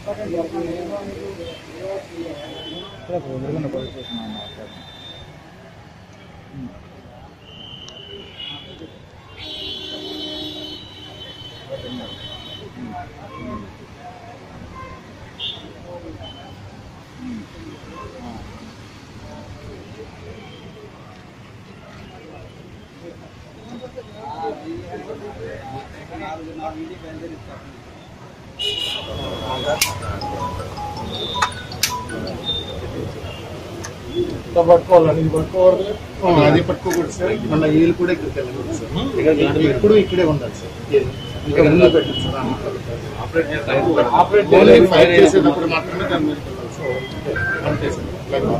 పట్టుకోవాలండి ఇది పట్టుకోవాలి ఆ, అది పట్టుకోకూడదు సార్ మళ్ళీ వీళ్ళు కూడా ఇక్కడికి వెళ్ళకూడదు సార్ ఇక్కడ ఎప్పుడు ఇక్కడే ఉండాలి సార్ ఇంకా ముందు పెట్టండి సార్ ఆపరేట్ ఓన్లీ ఫైర్ చేసేటప్పుడు మాత్రమే దాని మీద పెట్టాలి సార్ అంతే సార్ ఇట్లా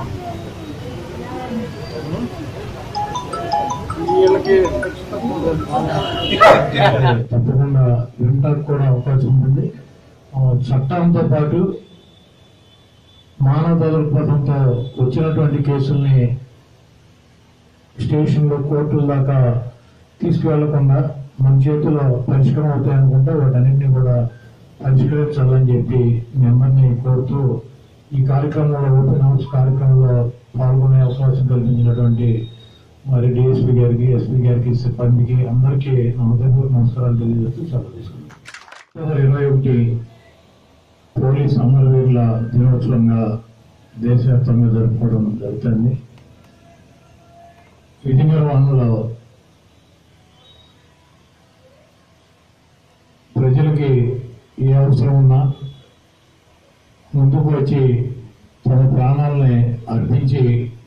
వీళ్ళకి తప్పకుండా వినడానికి కూడా అవకాశం ఉంటుంది ఆ, చట్టంతో పాటు మానవ దృక్పథంతో వచ్చినటువంటి కేసుల్ని స్టేషన్లో కోర్టుల దాకా తీసుకువెళ్లకుండా మన చేతిలో పరిష్కారం అవుతాయనుకుంటే వాటన్నింటినీ కూడా పరిష్కరించాలని చెప్పి మీ అందరినీ కోరుతూ ఈ కార్యక్రమంలో ఓపెన్ హౌస్ కార్యక్రమంలో పాల్గొనే అవకాశం కల్పించినటువంటి మరి డిఎస్పీ గారికి ఎస్పీ గారికి సిబ్బందికి అందరికీ నా హృదయపూర్వక నమస్కారాలు తెలియజేస్తూ సెలవు తీసుకున్నాను అక్టోబర్ ఇరవై ఒకటి పోలీస్ అమరవీరుల దినోత్సవంగా దేశవ్యాప్తంగా జరుపుకోవడం జరుగుతుంది విధి నిర్వహణలో ప్రజలకి ఏ అవసరం ఉన్నా ముందుకు వచ్చి తమ ప్రాణాలని అర్పించి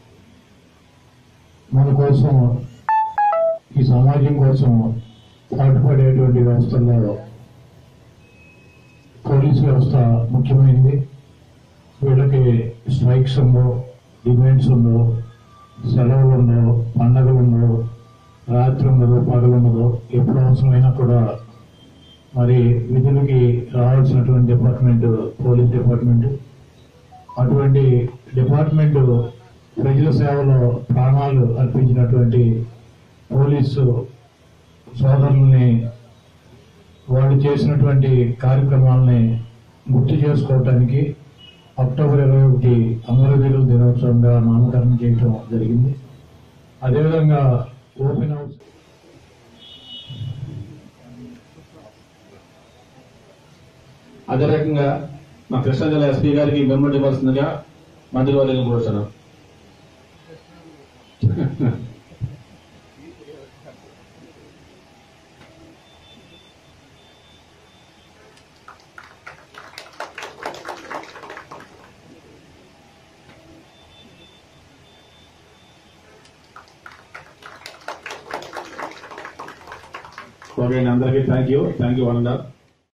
మన కోసం ఈ సమాజం కోసం పాటుపడేటువంటి వ్యవస్థల్లో పోలీస్ వ్యవస్థ ముఖ్యమైనది వీళ్ళకి స్ట్రైక్స్ ఉండవు డిమాండ్స్ ఉండవు సెలవులు ఉండవు పండగలు ఉండవు రాత్రి ఉండదు పగలు ఉండదు ఎప్పుడు అవసరమైనా కూడా మరి విధులకి రావాల్సినటువంటి డిపార్ట్మెంట్ పోలీస్ డిపార్ట్మెంట్ అటువంటి డిపార్ట్మెంట్ ప్రజల సేవలో ప్రాణాలు అర్పించినటువంటి పోలీసు సోదరుల్ని వాళ్ళు చేసినటువంటి కార్యక్రమాలని గుర్తు చేసుకోవటానికి అక్టోబర్ ఇరవై ఒకటి అమరవీరుల దినోత్సవంగా నామకరణం చేయడం జరిగింది అదేవిధంగా ఓపెన్ హౌస్ అదే రకంగా మా కృష్ణా జిల్లా ఎస్పీ గారికి మెమరీ ఇవ్వాల్సిందిగా మంత్రి వారిని కోరుతున్నాం ఓకే అండి అందరికీ thank you thank you one and all